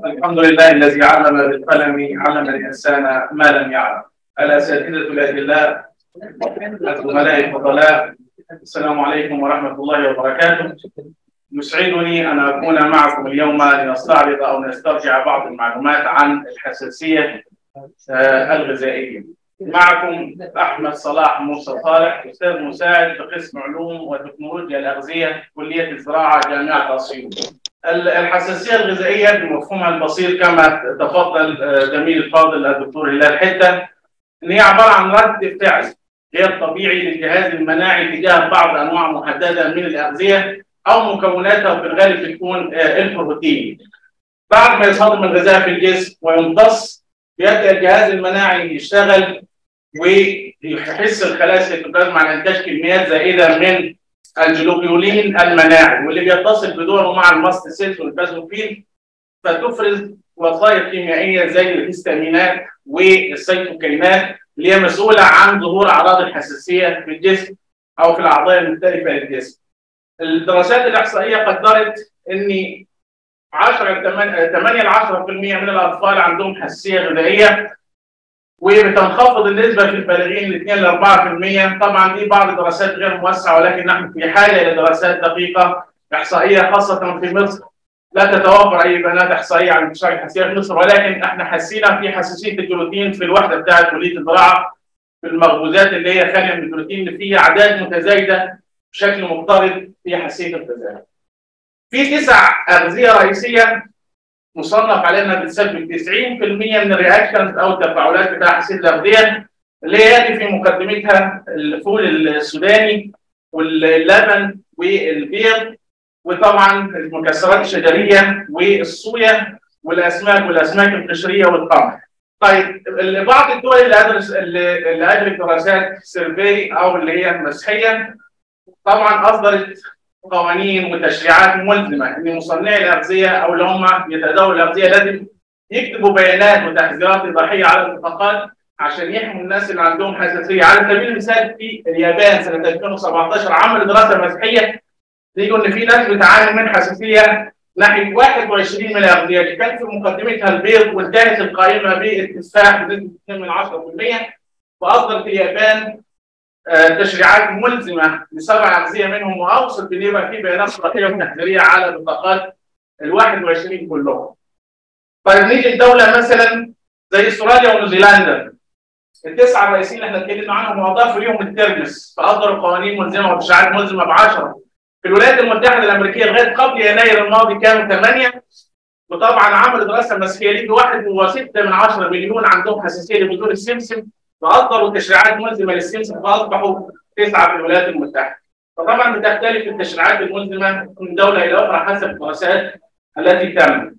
الحمد لله الذي علم بالقلم علم الانسان ما لم يعلم الاساتذه الاجلاء الزملاء الفضلاء السلام عليكم ورحمه الله وبركاته يسعدني ان اكون معكم اليوم لنستعرض او نسترجع بعض المعلومات عن الحساسيه الغذائيه معكم احمد صلاح موسى صالح استاذ مساعد في قسم علوم وتكنولوجيا الاغذيه كليه الزراعه جامعه اسيوط الحساسيه الغذائيه بمفهومها البسيط كما تفضل زميلي الفاضل الدكتور هلال حته ان هي عباره عن رد فعل غير طبيعي للجهاز المناعي تجاه بعض انواع محدده من الاغذيه او مكوناتها في الغالب بتكون البروتين. بعد ما يصادم الغذاء في الجسم ويمتص بيبدا الجهاز المناعي يشتغل ويحس الخلايا السيتوبلازم على انتاج كميات زائده من الجلوبيولين المناعي واللي بيتصل بدوره مع الماست سيلز والبازوفيل فتفرز وظائف كيميائيه زي الهستامينات والسيتوكينات اللي هي مسؤوله عن ظهور اعراض الحساسيه في الجسم او في الاعضاء المختلفه للجسم. الدراسات الاحصائيه قدرت ان 10 8 ل 10% من الاطفال عندهم حساسيه غذائيه وبتنخفض النسبه في البالغين ل 2 ل 4% طبعا دي بعض الدراسات غير موسعه ولكن نحن في حاجه الى دراسات دقيقه احصائيه خاصه في مصر لا تتوفر اي بيانات احصائيه عن انتشار الحساسيه في مصر ولكن احنا حسينا في حساسيه الجلوتين في الوحده بتاعه كليه الزراعه في المخبوزات اللي هي خاليه من الجلوتين اللي فيها اعداد متزايده بشكل مضطرد في حساسيه الغذاء. في تسع اغذيه رئيسيه مصنف عليها انها بتسبب 90% من الرياكشنز او التفاعلات بتاع حساسيه الاغذيه اللي هي ياتي في مقدمتها الفول السوداني واللبن والبيض وطبعا المكسرات الشجريه والصويا والاسماك والاسماك القشريه والقمح. طيب بعض الدول اللي ادرس اللي اجرت دراسات سيرفي او اللي هي مسحيه طبعا اصدرت قوانين وتشريعات ملزمه ان مصنعي الاغذيه او اللي هم يتداولوا الاغذيه لازم يكتبوا بيانات وتحذيرات اضافيه على البطاقات عشان يحموا الناس اللي عندهم حساسيه على سبيل المثال في اليابان سنه 2017 عملوا دراسه مسحيه لقوا ان في ناس بتعاني من حساسيه ناحيه 21 من الاغذيه اللي كان في مقدمتها البيض وانتهت القائمه بالتفاح بنسبه 2 من 10% واصدرت اليابان تشريعات ملزمه لسبع اغذيه منهم واوصل بان يبقى في بيانات صحيه وتحذيريه على البطاقات ال 21 كلهم. طيب نيجي لدوله مثلا زي استراليا ونيوزيلندا. التسعه الرئيسيين اللي احنا اتكلمنا عنهم واضافوا ليهم الترمس فاصدروا قوانين ملزمه وتشريعات ملزمه ب 10. في الولايات المتحده الامريكيه لغايه قبل يناير الماضي كانوا 8 وطبعا عملوا دراسه مسحيه ليه 1.6 من 10 مليون عندهم حساسيه لبذور السمسم فاصدروا تشريعات ملزمه للسمسم فاصبحوا تسعه في الولايات المتحده. فطبعا بتختلف التشريعات الملزمه من دوله الى اخرى حسب الدراسات التي تمت.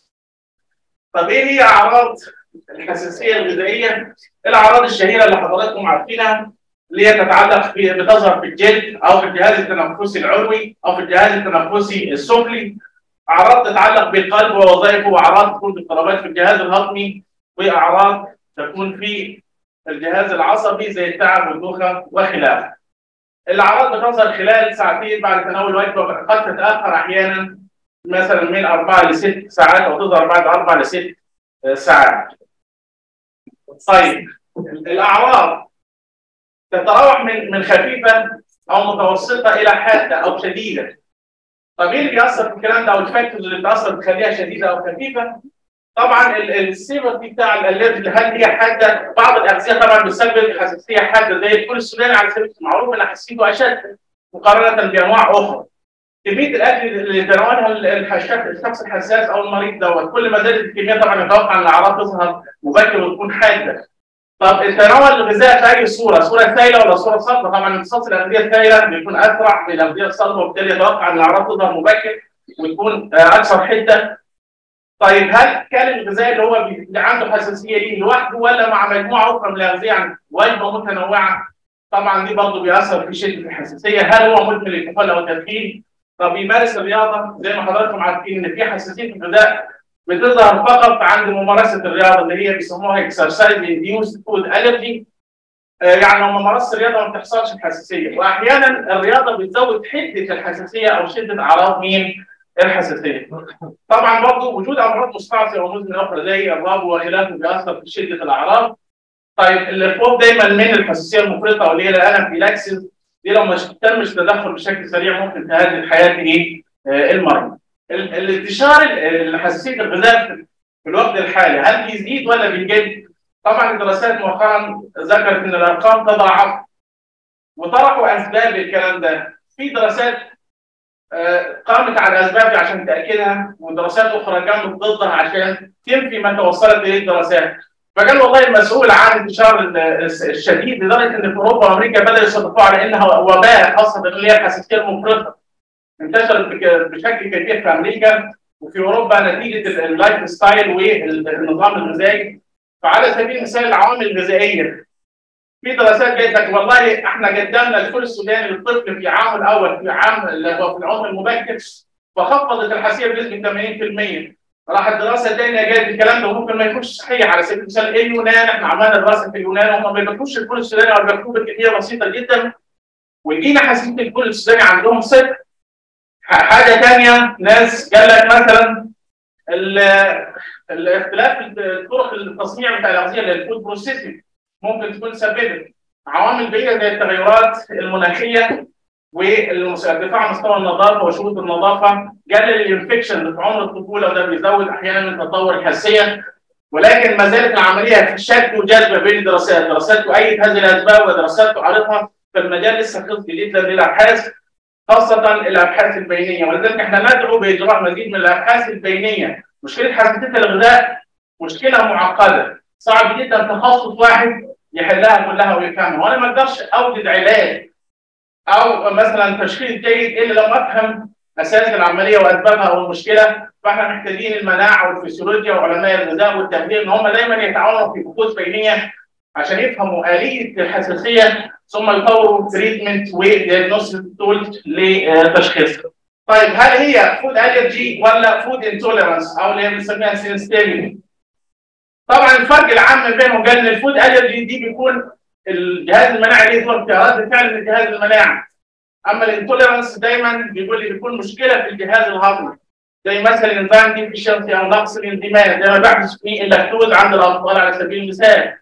طب ايه هي اعراض الحساسيه الغذائيه؟ الاعراض الشهيره اللي حضراتكم عارفينها اللي هي تتعلق بتظهر في الجلد او في الجهاز التنفسي العلوي او في الجهاز التنفسي السفلي. اعراض تتعلق بالقلب ووظائفه واعراض تكون باضطرابات في الجهاز الهضمي واعراض تكون في الجهاز العصبي زي التعب والدوخه وخلافه. الاعراض بتظهر خلال ساعتين بعد تناول وجبه قد تتاخر احيانا مثلا من اربعه لست ساعات او تظهر بعد اربع لست ساعات. طيب الاعراض تتراوح من من خفيفه او متوسطه الى حاده او شديده. طب ايه اللي بيأثر في الكلام ده او الفاكتورز اللي بتأثر بتخليها شديده او خفيفه؟ طبعا السيفرتي بتاع الالرجي هل هي حاده؟ بعض الاغذيه طبعا بتسبب حساسيه حاده زي الفول السوداني على سبيل المعروف ان حساسيته اشد مقارنه بانواع اخرى. كميه الاكل اللي تناولها الشخص الحساس او المريض دوت كل ما زادت الكميه طبعا يتوقع ان الاعراض تظهر مبكر وتكون حاده. طب تناول الغذاء في اي صوره؟ صوره سائله ولا صوره صلبه؟ طبعا امتصاص الاغذيه السائله بيكون اسرع من الاغذيه الصلبه وبالتالي يتوقع ان الاعراض تظهر مبكر وتكون اكثر حده طيب هل كان الغذاء اللي هو اللي عنده حساسيه ليه لوحده ولا مع مجموعه اخرى من الاغذيه عن وجبه متنوعه؟ طبعا دي برضه بيأثر في شده الحساسيه، هل هو مدمن للكحول او التدخين؟ طب يمارس الرياضه زي ما حضراتكم عارفين ان في حساسيه الغذاء بتظهر فقط عند ممارسه الرياضه اللي هي بيسموها اكسرسايز انديوس فود الرجي يعني لو ما مارست الرياضه ما بتحصلش الحساسيه واحيانا الرياضه بتزود حده الحساسيه او شده اعراض مين؟ الحساسيه. طبعا برضه وجود امراض مستعصيه او مزمنه اخرى زي الربو والخلافه بيأثر في شده الاعراض. طيب الخوف دايما من الحساسيه المفرطه واللي هي الانافيلاكسيس دي لو ما تمش تدخل بشكل سريع ممكن تهدد حياه ايه؟ آه المريض. الانتشار الحساسيه الغذاء في الوقت الحالي هل بيزيد ولا بيقل؟ طبعا الدراسات مؤخرا ذكرت ان الارقام تضاعف وطرحوا اسباب الكلام ده في دراسات قامت على الاسباب دي عشان تاكدها ودراسات اخرى قامت ضدها عشان تنفي ما توصلت اليه الدراسات فقال والله المسؤول عن انتشار الشديد لدرجه ان في اوروبا وامريكا بداوا يصنفوها على انها وباء خاصه اللي هي الحساسيه المفرطه انتشرت بشكل كبير في امريكا وفي اوروبا نتيجه اللايف ستايل والنظام الغذائي فعلى سبيل المثال العوامل الغذائيه في دراسات جايه لك والله احنا قدمنا الفول السوداني للطفل في عام الاول في عام اللي هو في العمر المبكر فخفضت الحساسيه بنسبه 80% راحت دراسه ثانيه جايه الكلام ده ممكن ما يكونش صحيح على سبيل المثال اليونان احنا عملنا دراسه في اليونان هم ما بياكلوش الفول السوداني او بياكلوه بكميه بسيطه جدا ولقينا حساسيه الفول السوداني عندهم صفر حاجه ثانيه ناس قال لك مثلا الاختلاف طرق التصنيع بتاع الاغذيه اللي الفود بروسيسنج ممكن تكون سببت عوامل بيئيه زي التغيرات المناخيه وارتفاع مستوى النظافه وشروط النظافه قلل الانفكشن في عمر الطفوله وده بيزود احيانا من تطور الحساسيه ولكن ما زالت العمليه في شك وجذب بين الدراسات، دراسات تؤيد هذه الاسباب ودراسات تعارضها فالمجال لسه خص جديد للابحاث خاصه الابحاث البينيه ولذلك احنا ندعو باجراء مزيد من الابحاث البينيه، مشكله حساسيه الغذاء مشكله معقده صعب جدا تخصص واحد يحلها كلها ويفهمها وانا ما اقدرش اوجد علاج او مثلا تشخيص جيد الا لما افهم اساس العمليه واسبابها او المشكله فاحنا محتاجين المناعه والفسيولوجيا وعلماء الغذاء والتغذيه ان هم دايما يتعاونوا في بحوث بينيه عشان يفهموا اليه الحساسيه ثم يطوروا تريتمنت وديagnostic تول لتشخيصها. طيب هل هي فود الرجي ولا فود انتوليرانس او اللي بنسميها سينستيري؟ طبعا الفرق العام بينهم قال ان الفود الرجي دي بيكون الجهاز المناعي ليه دور في رد فعل من جهاز المناعه اما الانتوليرانس دايما بيقول لي بيكون مشكله في الجهاز الهضمي زي مثلا انزيم ديفيشنسي او نقص الانزيمات زي ما بيحدث في اللاكتوز عند الاطفال على سبيل المثال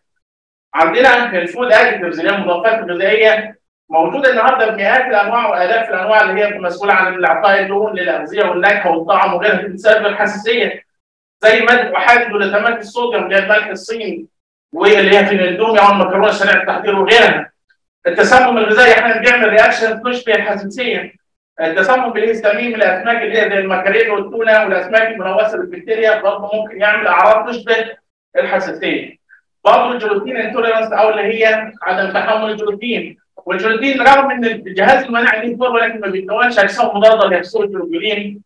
عندنا الفود اديتيفز اللي هي المضادات الغذائيه موجوده النهارده بمئات الانواع والاف الانواع اللي هي مسؤوله عن اعطاء اللون للاغذيه والنكهه والطعم وغيرها بسبب الحساسيه زي ماده احادي جلوتامات الصوديوم اللي هي الملح الصيني واللي هي في الاندومي او المكرونه سريع التحضير وغيرها. التسمم الغذائي احيانا بيعمل رياكشن تشبه الحساسيه. التسمم بالهستامين من الاسماك اللي هي زي المكاريل والتونه والاسماك الملوثه بالبكتيريا برضه ممكن يعمل اعراض تشبه الحساسيه. برضه الجلوتين انتوليرانس او اللي هي عدم تحمل الجلوتين. والجلوتين رغم ان الجهاز المناعي ليه دور ولكن ما بيتكونش اجسام مضاده ليحصل الجلوتين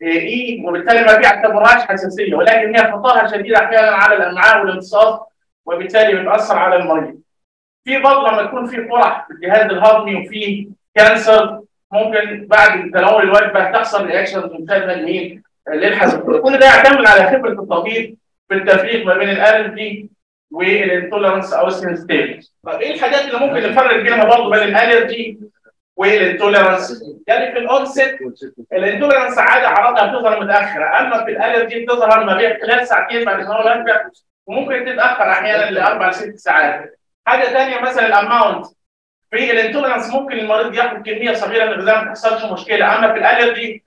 اي وبالتالي ما بيعتبرهاش حساسيه ولكن هي خطرها شديد احيانا على الامعاء والامتصاص وبالتالي بتاثر على المريض. في برضه لما يكون في قرح في الجهاز الهضمي وفي كانسر ممكن بعد تناول الوجبه تحصل رياكشنز مشابهه لمين؟ للحساسيه. كل ده يعتمد على خبره الطبيب في التفريق ما بين الالرجي والانتولرنس او السنسيتيفيتي. طب ايه الحاجات اللي ممكن نفرق بينها برضه بين الالرجي والانتولرنس؟ يعني في الاونست الانتولرنس عاده اعراضها بتظهر متاخره اما في الالرجي بتظهر ما بين خلال ساعتين بعد تناول الوجبه وممكن تتاخر احيانا لاربع لست ساعات. حاجه ثانيه مثلا الاماونت في الانتولرنس ممكن المريض ياخد كميه صغيره من الغذاء ما تحصلش مشكله اما في الالرجي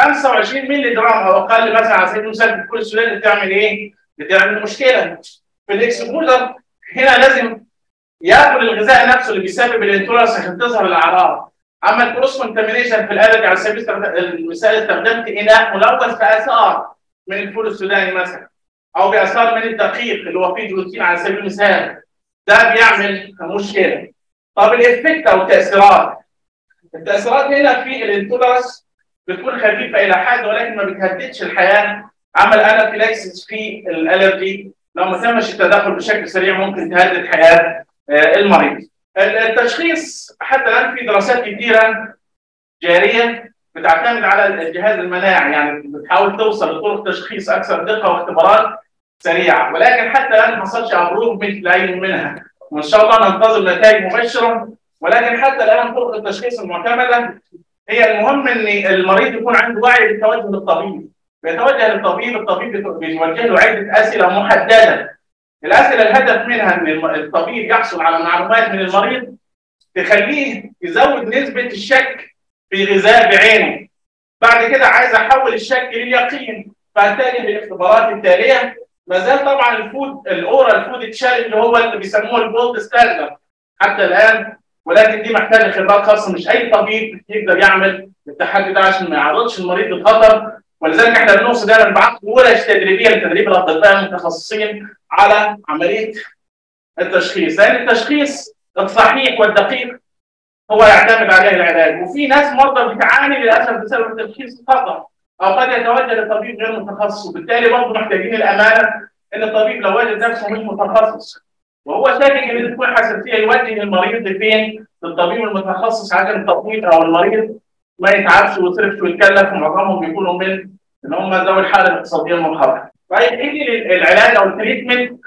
25 مللي جرام او اقل مثلا على سبيل المثال في الفول السوداني بتعمل ايه؟ بتعمل مشكله. في الاكسبوجر هنا لازم ياكل الغذاء نفسه اللي بيسبب الانتولرنس عشان تظهر الاعراض. اما الكروس كونتامينيشن في الالرجي على سبيل المثال استخدمت اناء ملوث باثار من الفول السوداني مثلا. او باثار من الدقيق اللي هو فيه جلوتين على سبيل المثال ده بيعمل مشكله طب الافكت او التاثيرات التاثيرات هنا في الانتولرس بتكون خفيفه الى حد ولكن ما بتهددش الحياه عمل انافيلاكسيس في الالرجي لو ما تمش التدخل بشكل سريع ممكن تهدد حياه المريض التشخيص حتى الان في دراسات كثيره جاريه بتعتمد على الجهاز المناعي يعني بتحاول توصل لطرق تشخيص اكثر دقه واختبارات سريعه ولكن حتى الان ما حصلش ابروفمنت لاي منها وان شاء الله ننتظر نتائج مبشره ولكن حتى الان طرق التشخيص المعتمده هي المهم ان المريض يكون عنده وعي بالتوجه للطبيب بيتوجه للطبيب الطبيب بيوجه له عده اسئله محدده الاسئله الهدف منها ان الطبيب يحصل على معلومات من المريض تخليه يزود نسبه الشك في غذاء بعينه بعد كده عايز احول الشك لليقين فاتجه للاختبارات التاليه ما زال طبعا الفود الاورال فود تشالنج هو اللي بيسموه الجولد ستاندرد حتى الان ولكن دي محتاجه خبرات خاصه مش اي طبيب يقدر يعمل التحدي ده عشان ما يعرضش المريض للخطر ولذلك احنا بنوصي دايما بعقد ورش تدريبيه لتدريب الاطباء المتخصصين على عمليه التشخيص لان التشخيص الصحيح والدقيق هو يعتمد عليه العلاج وفي ناس مرضى بتعاني للاسف بسبب التشخيص الخطا او قد يتوجه لطبيب غير متخصص وبالتالي برضه محتاجين الامانه ان الطبيب لو وجد نفسه مش متخصص وهو شاكك ان تكون حساسيه يوجه المريض لفين؟ للطبيب المتخصص عشان التطبيق او المريض ما يتعبش ويصرفش ويتكلف ومعظمهم بيكونوا من ان هم ذوي الحاله الاقتصاديه المنخفضه. طيب يجي للعلاج او التريتمنت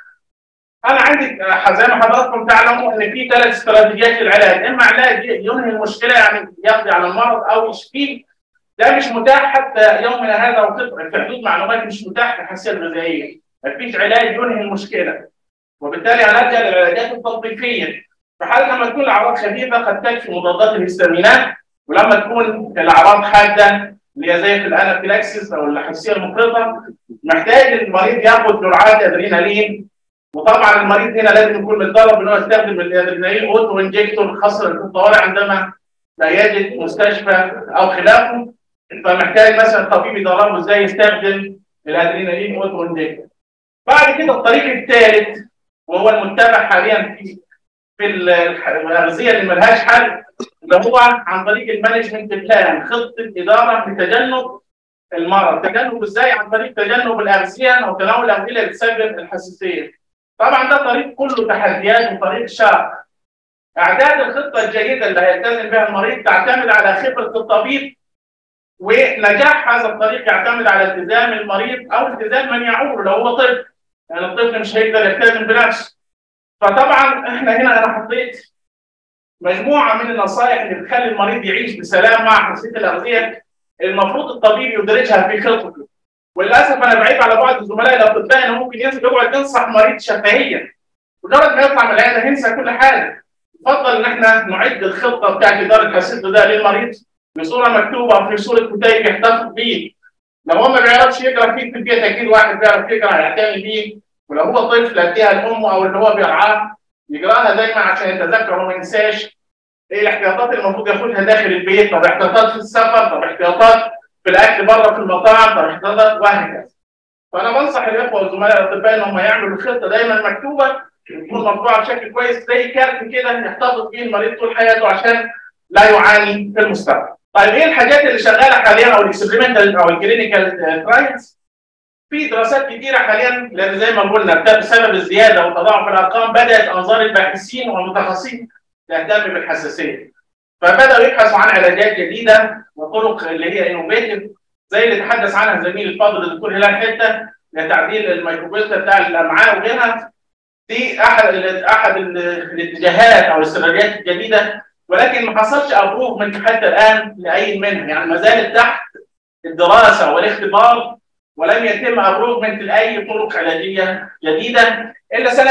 انا عندي زي ما حضراتكم تعلموا ان في ثلاث استراتيجيات للعلاج، اما علاج ينهي المشكله يعني يقضي على المرض او يشفيه ده مش متاح حتى يومنا هذا وقطع في حدود معلومات مش متاح في الحساسيه الغذائيه، مفيش علاج ينهي المشكله. وبالتالي هنلجا للعلاجات التطبيقيه في حال لما تكون الاعراض خفيفه قد تكفي مضادات الهستامينات ولما تكون الاعراض حاده اللي هي زي في الانافيلاكسيس او الحساسيه المفرطه محتاج المريض ياخذ جرعات ادرينالين وطبعا المريض هنا لازم يكون متدرب ان هو يستخدم الادرينالين اوتو انجكتور خاصه في الطوارئ عندما لا يجد مستشفى او خلافه فمحتاج مثلا الطبيب يدربه ازاي يستخدم الادرينالين اوتو انجكتور بعد كده الطريق الثالث وهو المتبع حاليا في في الاغذيه اللي ملهاش حل اللي هو عن طريق المانجمنت بلان خطه اداره لتجنب المرض تجنب ازاي عن طريق تجنب الاغذيه او تناول الاغذيه اللي بتسبب الحساسيه طبعا ده طريق كله تحديات وطريق شاق اعداد الخطه الجيده اللي هيلتزم بها المريض تعتمد على خبره الطبيب ونجاح هذا الطريق يعتمد على التزام المريض او التزام من يعوله لو هو طفل يعني الطفل مش هيقدر يلتزم بنفسه فطبعا احنا هنا انا حطيت مجموعه من النصائح اللي بتخلي المريض يعيش بسلام مع حساسيه الاغذيه المفروض الطبيب يدرجها في خطته وللاسف انا بعيب على بعض الزملاء الاطباء انه ممكن ينزل يقعد ينصح مريض شفهيا مجرد ما يطلع من العياده هينسى كل حاجه يفضل ان احنا نعد الخطه بتاعت اداره حساسيه ده للمريض بصوره مكتوبه في صوره كتيب يحتفظ بيه لو هو ما بيعرفش يقرا في البيت اكيد واحد بيعرف يقرا هيعتني بيه ولو هو طفل اديها لامه او اللي هو بيرعاه يقراها دايما عشان يتذكر وما ينساش ايه الاحتياطات اللي المفروض ياخدها داخل البيت طب احتياطات في السفر طب احتياطات في الاكل بره في المطاعم طب احتياطات وهكذا فانا بنصح الاخوه والزملاء الاطباء ان هم يعملوا الخطه دايما مكتوبه تكون مطبوعه بشكل كويس زي كارت كده يحتفظ بيه المريض طول حياته عشان لا يعاني في المستقبل. طيب ايه الحاجات اللي شغاله حاليا او الاكسبيرمنتال او الكلينيكال ترايلز؟ في دراسات كثيره حاليا لان زي ما قلنا بسبب الزياده وتضاعف الارقام بدات انظار الباحثين والمتخصصين تهتم بالحساسيه. فبداوا يبحثوا عن علاجات جديده وطرق اللي هي انوفيتيف زي اللي تحدث عنها زميلي الفاضل الدكتور هلال حته لتعديل الميكروبيوتا بتاع الامعاء وغيرها دي احد احد الاتجاهات او الاستراتيجيات الجديده ولكن ما حصلش ابروفمنت حتى الان لاي منها يعني ما زالت تحت الدراسه والاختبار ولم يتم ابروفمنت لاي طرق علاجيه جديده الا سنه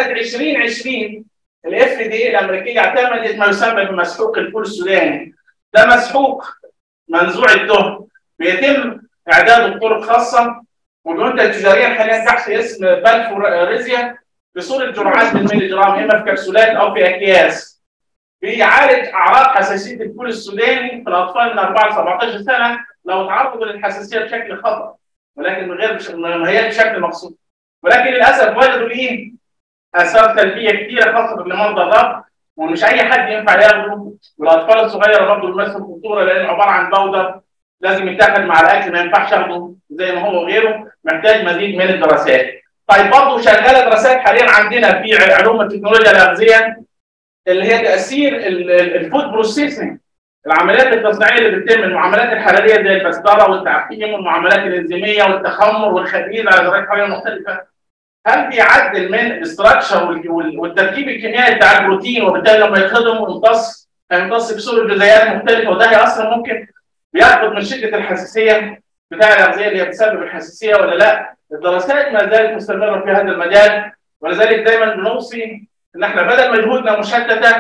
2020 الاف دي الامريكيه اعتمدت ما يسمى بمسحوق الفول السوداني ده مسحوق منزوع الدهن بيتم اعداده بطرق خاصه وبينتج تجاريا حاليا تحت اسم بالفوريزيا بصوره جرعات بالملي جرام اما في كبسولات او في اكياس بيعالج اعراض حساسيه الفول السوداني في الاطفال من 4 ل 17 سنه لو تعرضوا للحساسيه بشكل خطا ولكن من غير بش... ما هي بشكل مقصود ولكن للاسف وجدوا ليه اثار سلبيه كثيره خاصه لمرضى الرب ومش اي حد ينفع ياخده والاطفال الصغيره برضه بيمثل خطوره لانه عباره عن بودر لازم يتاخد مع الاكل ما ينفعش اخده زي ما هو غيره محتاج مزيد من الدراسات. طيب برضه شغاله دراسات حاليا عندنا في علوم التكنولوجيا الاغذيه اللي هي تاثير الفود بروسيسنج العمليات التصنيعيه اللي بتتم المعاملات الحراريه زي البسطره والتعقيم والمعاملات الانزيميه والتخمر والخبيز على درجات حراريه مختلفه هل بيعدل من الاستراكشر والتركيب الكيميائي بتاع البروتين وبالتالي لما يتخدم ويمتص هيمتص بصوره جزيئات مختلفه وده هيأثر ممكن بياخد من شده الحساسيه بتاع الاغذيه اللي بتسبب الحساسيه ولا لا الدراسات ما زالت مستمره في هذا المجال ولذلك دايما بنوصي ان احنا بدل مجهودنا مشتته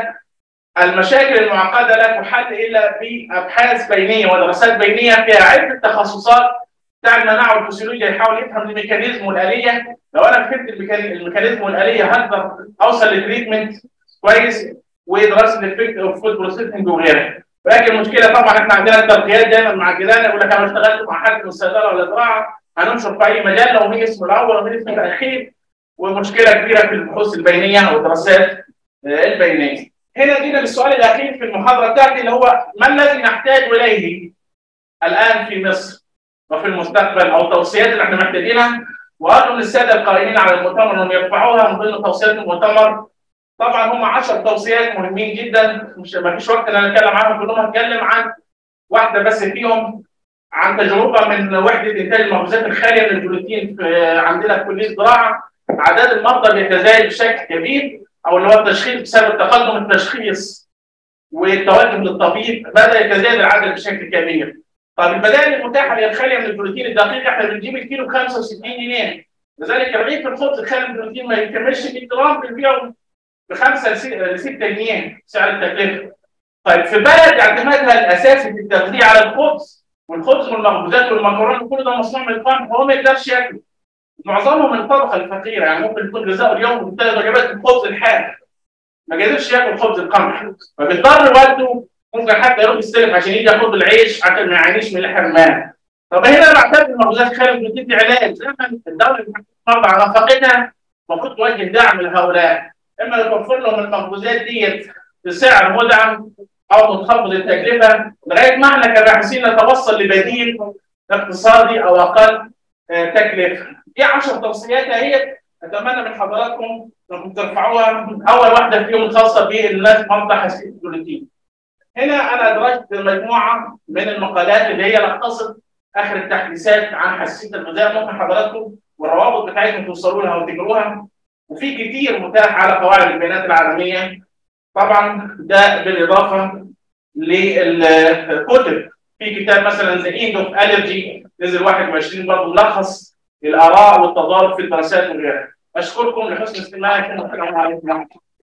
المشاكل المعقده لا تحل الا بابحاث بينيه ودراسات بينيه فيها عده تخصصات بتاع المناعه والفسيولوجيا يحاول يفهم الميكانيزم والاليه لو انا فهمت الميكانيزم والاليه هقدر اوصل لتريتمنت كويس ودراسه الافكت اوف فود بروسيسنج وغيرها ولكن المشكله طبعا احنا عندنا الترقيات دايما مع جيران يقول لك انا اشتغلت مع حد من الصيدله ولا زراعه هننشر في اي مجله ومين اسمه الاول ومين اسمه الاخير ومشكله كبيره في البحوث البينيه او الدراسات البينيه. هنا جينا للسؤال الاخير في المحاضره بتاعتي اللي هو ما الذي نحتاج اليه الان في مصر وفي المستقبل او التوصيات اللي احنا محتاجينها وارجو من الساده القائمين على المؤتمر انهم يرفعوها من ضمن توصيات المؤتمر طبعا هم 10 توصيات مهمين جدا مش ما فيش وقت ان انا اتكلم عنهم كلهم هتكلم عن واحده بس فيهم عن تجربه من وحده انتاج المخبوزات الخاليه من البروتين في عندنا في كليه الزراعه اعداد المرضى بيتزايد بشكل كبير او اللي هو التشخيص بسبب تقدم التشخيص والتوجه للطبيب بدا يتزايد العدد بشكل كبير. طب البدائل المتاحه للخاليه من البروتين الدقيق احنا بنجيب الكيلو ب 65 جنيه لذلك رغيف الخبز الخالي من البروتين ما يكملش 100 جرام بنبيعه ب 5 ل 6 جنيه سعر التكلفه. طيب في بلد اعتمادها الاساسي في التغذيه على الخبز والخبز والمخبوزات والمكرونه وكل ده مصنوع من القمح هو ما يقدرش ياكل. معظمهم من الطبقه الفقيره يعني ممكن يكون غذاءه اليوم ثلاث وجبات الخبز الحاد ما قدرش ياكل خبز القمح فبيضطر والده ممكن حتى يروح يستلف عشان يجي ياخد العيش عشان ما يعانيش من الحرمان طب هنا بعتبر المخبوزات خارج بتدي علاج زي ما الدوله برضه على نفقتها المفروض توجه دعم لهؤلاء اما توفر لهم المخبوزات ديت بسعر مدعم او منخفض التكلفه لغايه ما احنا كباحثين نتوصل لبديل اقتصادي او اقل تكلفه. دي 10 توصيات اهي اتمنى من حضراتكم انكم ترفعوها اول واحده فيهم الخاصه بالناس مرضى حساسيه البروتين. هنا انا ادرجت مجموعه من المقالات اللي هي لخصت اخر التحديثات عن حساسيه الغذاء ممكن حضراتكم والروابط بتاعتهم توصلوا لها وتقروها وفي كتير متاح على قواعد البيانات العالميه طبعا ده بالاضافه للكتب في كتاب مثلا ذا اند اوف الرجي نزل 21 برضه ملخص الاراء والتضارب في الدراسات وغيرها اشكركم لحسن استماعكم والسلام عليكم ورحمه الله